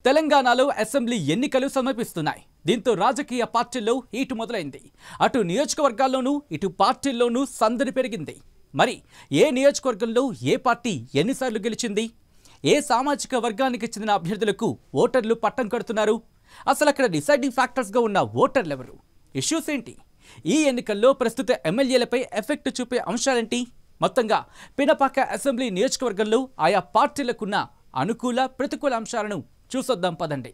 తెలంగాణలో అసెంబ్లీ ఎన్నికలు సమీపిస్తున్నాయి దీంతో రాజకీయ పార్టీల్లో హీటు మొదలైంది అటు నియోజకవర్గాల్లోనూ ఇటు పార్టీల్లోనూ సందడి పెరిగింది మరి ఏ నియోజకవర్గంలో ఏ పార్టీ ఎన్నిసార్లు గెలిచింది ఏ సామాజిక వర్గానికి చెందిన అభ్యర్థులకు ఓటర్లు పట్టం కడుతున్నారు అసలు అక్కడ డిసైడింగ్ ఫ్యాక్టర్స్గా ఉన్న ఓటర్లు ఎవరు ఇష్యూస్ ఏంటి ఈ ఎన్నికల్లో ప్రస్తుత ఎమ్మెల్యేలపై ఎఫెక్ట్ చూపే అంశాలేంటి మొత్తంగా పినపాక అసెంబ్లీ నియోజకవర్గంలో ఆయా పార్టీలకున్న అనుకూల ప్రతికూల అంశాలను చూసొద్దాం పదండి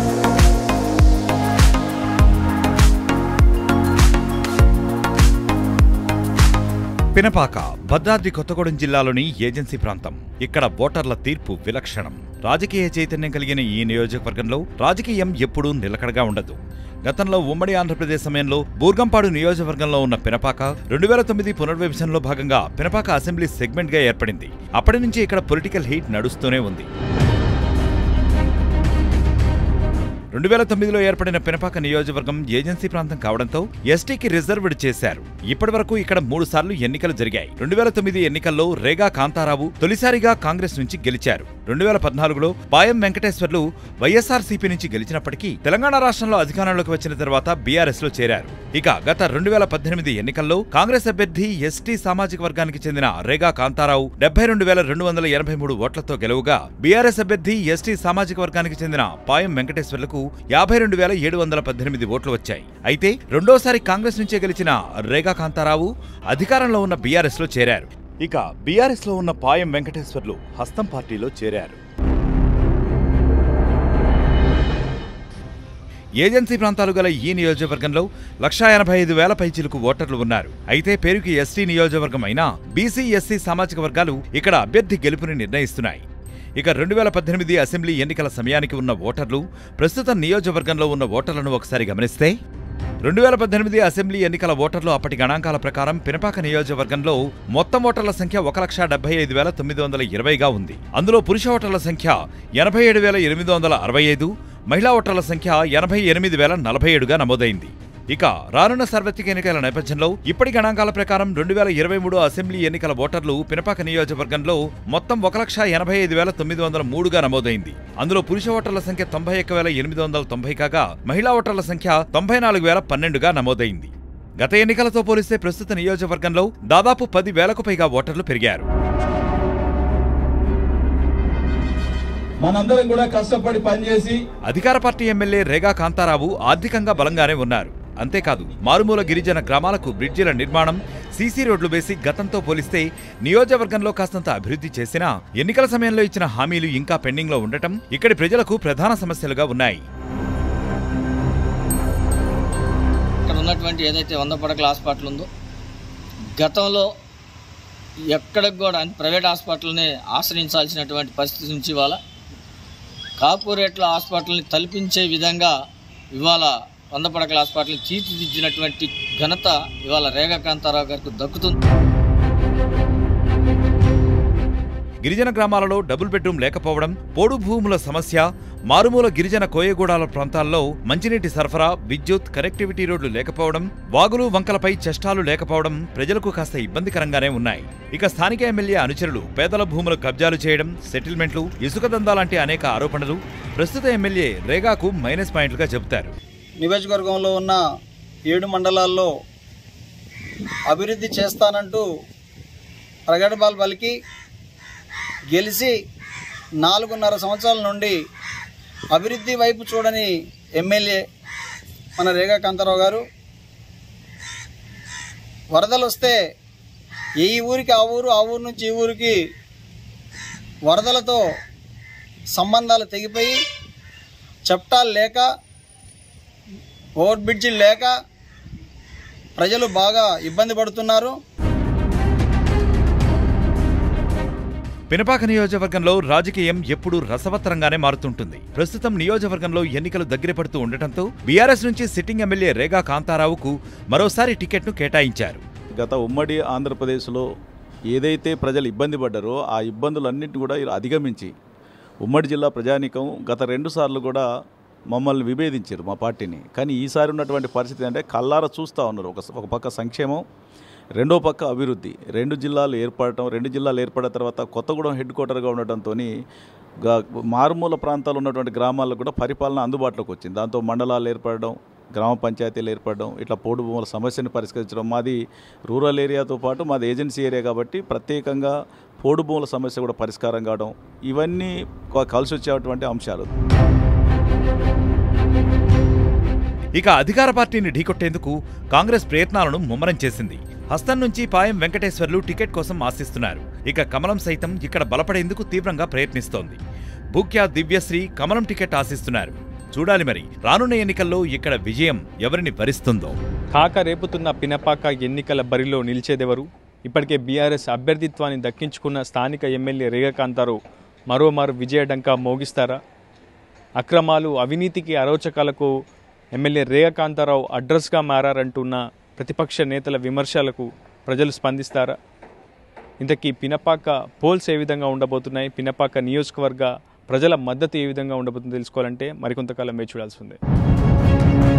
పినపాక భద్రాద్రి కొత్తగూడెం జిల్లాలోని ఏజెన్సీ ప్రాంతం ఇక్కడ ఓటర్ల తీర్పు విలక్షణం రాజకీయ చైతన్యం కలిగిన ఈ నియోజకవర్గంలో రాజకీయం ఎప్పుడూ నిలకడగా ఉండదు గతంలో ఉమ్మడి ఆంధ్రప్రదేశ్ సమయంలో బూర్గంపాడు నియోజకవర్గంలో ఉన్న పినపాక రెండు వేల తొమ్మిది పునర్విభజనలో భాగంగా పినపాక అసెంబ్లీ సెగ్మెంట్గా ఏర్పడింది అప్పటి నుంచి ఇక్కడ పొలిటికల్ హీట్ నడుస్తూనే ఉంది రెండు వేల తొమ్మిదిలో ఏర్పడిన పినపాక నియోజకవర్గం ఏజెన్సీ ప్రాంతం కావడంతో ఎస్టీకి రిజర్వ్డ్ చేశారు ఇప్పటి వరకు ఇక్కడ మూడు సార్లు ఎన్నికలు జరిగాయి రెండు వేల తొమ్మిది ఎన్నికల్లో రేగా కాంతారావు తొలిసారిగా కాంగ్రెస్ నుంచి గెలిచారు రెండు వేల పద్నాలుగులో పాయం వెంకటేశ్వర్లు వైఎస్ఆర్సీపీ నుంచి గెలిచినప్పటికీ తెలంగాణ రాష్ట్రంలో అధికారంలోకి వచ్చిన తర్వాత బీఆర్ఎస్ లో చేరారు ఇక గత రెండు వేల పద్దెనిమిది ఎన్నికల్లో కాంగ్రెస్ అభ్యర్థి ఎస్టీ సామాజిక వర్గానికి చెందిన రేగా కాంతారావు డెబ్బై రెండు వేల రెండు వందల ఎనభై మూడు ఓట్లతో గెలువగా బీఆర్ఎస్ అభ్యర్థి ఎస్టీ సామాజిక వర్గానికి చెందిన పాయం వెంకటేశ్వర్లకు యాభై రెండు వేల ఏడు వందల పద్దెనిమిది ఓట్లు వచ్చాయి అయితే రెండోసారి కాంగ్రెస్ నుంచే గెలిచిన రేగా కాంతారావు అధికారంలో ఉన్న బీఆర్ఎస్ లో చేరారు ఇక బీఆర్ఎస్ లో ఉన్న పాయం వెంకటేశ్వర్లు హస్తం పార్టీలో చేరారు ఏజెన్సీ ప్రాంతాలు గల ఈ నియోజకవర్గంలో లక్షా ఎనభై ఐదు వేల పైచిలకు ఓటర్లు ఉన్నారు అయితే పేరుకి ఎస్టీ నియోజకవర్గం అయినా బీసీ ఎస్సీ సామాజిక వర్గాలు ఇక్కడ అభ్యర్థి గెలుపుని నిర్ణయిస్తున్నాయి ఇక రెండు వేల పద్దెనిమిది అసెంబ్లీ ఎన్నికల సమయానికి ఉన్న ఓటర్లు ప్రస్తుత నియోజకవర్గంలో ఉన్న ఓటర్లను ఒకసారి గమనిస్తే రెండు వేల పద్దెనిమిది అసెంబ్లీ ఎన్నికల ఓటర్లు అప్పటి గణాంకాల ప్రకారం పినపాక నియోజకవర్గంలో మొత్తం ఓటర్ల సంఖ్య ఒక లక్ష డెబ్బై ఐదు వేల తొమ్మిది వందల ఇరవైగా ఉంది అందులో పురుష ఓటర్ల సంఖ్య ఎనభై ఏడు వేల ఎనిమిది వందల అరవై ఐదు మహిళా ఓటర్ల సంఖ్య ఎనభై ఎనిమిది వేల నలభై ఏడుగా నమోదైంది ఇక రానున్న సార్వత్రిక ఎన్నికల నేపథ్యంలో ఇప్పటి గణాంకాల ప్రకారం రెండు వేల ఇరవై మూడు అసెంబ్లీ ఎన్నికల ఓటర్లు పినపాక నియోజకవర్గంలో మొత్తం ఒక లక్ష ఎనభై ఐదు వేల తొమ్మిది వందల మూడుగా నమోదైంది అందులో పురుష ఓటర్ల సంఖ్య తొంభై ఒక్క వేల ఎనిమిది వందల తొంభై కాగా మహిళా ఓటర్ల సంఖ్య తొంభై నాలుగు వేల పన్నెండుగా నమోదైంది గత ఎన్నికలతో పోలిస్తే ప్రస్తుత నియోజకవర్గంలో దాదాపు పది వేలకు పైగా ఓటర్లు పెరిగారు మనందరం కూడా కష్టపడి పనిచేసి అధికార పార్టీ ఎమ్మెల్యే రేగా కాంతారావు ఆర్థికంగా బలంగానే ఉన్నారు అంతేకాదు మారుమూల గిరిజన గ్రామాలకు బ్రిడ్జిల నిర్మాణం సీసీ రోడ్లు వేసి గతంతో పోలిస్తే నియోజకవర్గంలో కాస్తంత అభివృద్ధి చేసినా ఎన్నికల సమయంలో ఇచ్చిన హామీలు ఇంకా పెండింగ్లో ఉండటం ఇక్కడి ప్రజలకు ప్రధాన సమస్యలుగా ఉన్నాయి ఇక్కడ ఉన్నటువంటి ఏదైతే వంద పడకల హాస్పిటల్ ఉందో గతంలో ఎక్కడికి కూడా అన్ని ప్రైవేట్ హాస్పిటల్ని ఆశ్రయించాల్సినటువంటి పరిస్థితి నుంచి ఇవాళ కార్పొరేట్ల హాస్పిటల్ని తలపించే విధంగా ఇవాళ వంద పడకల హాస్పిటల్ని తీర్చిదిద్దినటువంటి ఘనత ఇవాళ రేగా కాంతారావు గారికి దక్కుతుంది గిరిజన గ్రామాలలో డబుల్ బెడ్రూమ్ లేకపోవడం పోడు భూముల సమస్య మారుమూల గిరిజన కోయగూడాల ప్రాంతాల్లో మంచినీటి సరఫరా విద్యుత్ కనెక్టివిటీ రోడ్లు లేకపోవడం వాగులు వంకలపై చష్టాలు లేకపోవడం ప్రజలకు కాస్త ఇబ్బందికరంగానే ఉన్నాయి ఇక స్థానిక ఎమ్మెల్యే అనుచరులు పేదల భూముల కబ్జాలు చేయడం సెటిల్మెంట్లు ఇసుక దందా లాంటి అనేక ఆరోపణలు ప్రస్తుత ఎమ్మెల్యే రేగాకు మైనస్ పాయింట్లుగా చెబుతారు నియోజకవర్గంలో ఉన్న ఏడు మండలాల్లో అభివృద్ధి చేస్తానంటూ ప్రగడబాల్ పలికి గెలిచి నాలుగున్నర సంవత్సరాల నుండి అభివృద్ధి వైపు చూడని ఎమ్మెల్యే మన రేగా కాంతారావు గారు వరదలు వస్తే ఈ ఊరికి ఆ ఊరు ఆ ఊరు నుంచి ఈ ఊరికి వరదలతో సంబంధాలు తెగిపోయి చట్టాలు లేక ఓవర్ బ్రిడ్జిలు లేక ప్రజలు బాగా ఇబ్బంది పడుతున్నారు పినపాక నియోజకవర్గంలో రాజకీయం ఎప్పుడూ రసవత్తరంగానే మారుతుంటుంది ప్రస్తుతం నియోజకవర్గంలో ఎన్నికలు దగ్గర పడుతూ ఉండటంతో బీఆర్ఎస్ నుంచి సిట్టింగ్ ఎమ్మెల్యే రేగా కాంతారావుకు మరోసారి టికెట్ను కేటాయించారు గత ఉమ్మడి ఆంధ్రప్రదేశ్లో ఏదైతే ప్రజలు ఇబ్బంది పడ్డారో ఆ ఇబ్బందులన్నింటినీ కూడా ఇలా అధిగమించి ఉమ్మడి జిల్లా ప్రజానీకం గత రెండు సార్లు కూడా మమ్మల్ని విభేదించారు మా పార్టీని కానీ ఈసారి ఉన్నటువంటి పరిస్థితి అంటే కల్లార చూస్తూ ఉన్నారు ఒక ఒక పక్క సంక్షేమం రెండో పక్క అభివృద్ధి రెండు జిల్లాలు ఏర్పడటం రెండు జిల్లాలు ఏర్పడిన తర్వాత కొత్తగూడెం హెడ్ క్వార్టర్గా ఉండటంతో మారుమూల ప్రాంతాల్లో ఉన్నటువంటి గ్రామాలకు కూడా పరిపాలన అందుబాటులోకి వచ్చింది దాంతో మండలాలు ఏర్పడడం గ్రామ పంచాయతీలు ఏర్పడడం ఇట్లా పోడు భూముల సమస్యను పరిష్కరించడం మాది రూరల్ ఏరియాతో పాటు మాది ఏజెన్సీ ఏరియా కాబట్టి ప్రత్యేకంగా పోడు భూముల సమస్య కూడా పరిష్కారం కావడం ఇవన్నీ కొ- కలిసి వచ్చేటువంటి అంశాలు ఇక అధికార పార్టీని ఢీకొట్టేందుకు కాంగ్రెస్ ప్రయత్నాలను ముమ్మరం చేసింది హస్తం నుంచి పాయం వెంకటేశ్వర్లు టికెట్ కోసం ఆశిస్తున్నారు ఇక కమలం సైతం ఇక్కడ బలపడేందుకు తీవ్రంగా ప్రయత్నిస్తోంది భూక్యా దివ్యశ్రీ కమలం టికెట్ ఆశిస్తున్నారు చూడాలి మరి రానున్న ఎన్నికల్లో ఇక్కడ విజయం ఎవరిని వరిస్తుందో కాక రేపుతున్న పినపాక ఎన్నికల బరిలో నిలిచేదెవరు ఇప్పటికే బీఆర్ఎస్ అభ్యర్థిత్వాన్ని దక్కించుకున్న స్థానిక ఎమ్మెల్యే రేగకాంతారావు మరోమారు విజయడంకా మోగిస్తారా అక్రమాలు అవినీతికి అరోచకాలకు ఎమ్మెల్యే రేగకాంతారావు అడ్రస్గా మారారంటున్న ప్రతిపక్ష నేతల విమర్శలకు ప్రజలు స్పందిస్తారా ఇంతకీ పినపాక పోల్స్ ఏ విధంగా ఉండబోతున్నాయి పినపాక నియోజకవర్గ ప్రజల మద్దతు ఏ విధంగా ఉండబోతుందో తెలుసుకోవాలంటే మరికొంతకాలం వేచి చూడాల్సి ఉంది